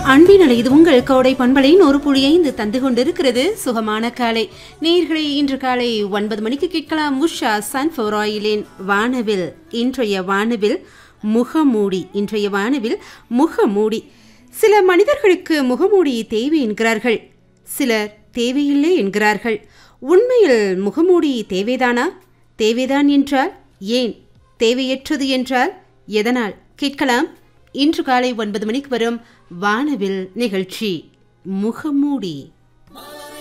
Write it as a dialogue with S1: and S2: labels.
S1: அன்பினலை இது உங்கள் கோடை பண்பலையின் ஒரு புள்ளி ஐந்து தந்து கொண்டிருக்கிறது சுகமான காலை நேர்களை இன்று காலை ஒன்பது மணிக்கு கேட்கலாம் உஷா சன்ஃபவர் ஆயிலின் வானவில் இன்றைய வானவில் முகமூடி இன்றைய வானவில் முகமூடி சில மனிதர்களுக்கு முகமூடி தேவை என்கிறார்கள் சிலர் தேவையில்லை என்கிறார்கள் உண்மையில் முகமூடி தேவைதானா தேவைதான் என்றால் ஏன் தேவையற்றது என்றால் எதனால் கேட்கலாம் இன்று காலை ஒன்பது மணிக்கு வரும் வானவில் நிகழ்ச்சி முகமூடி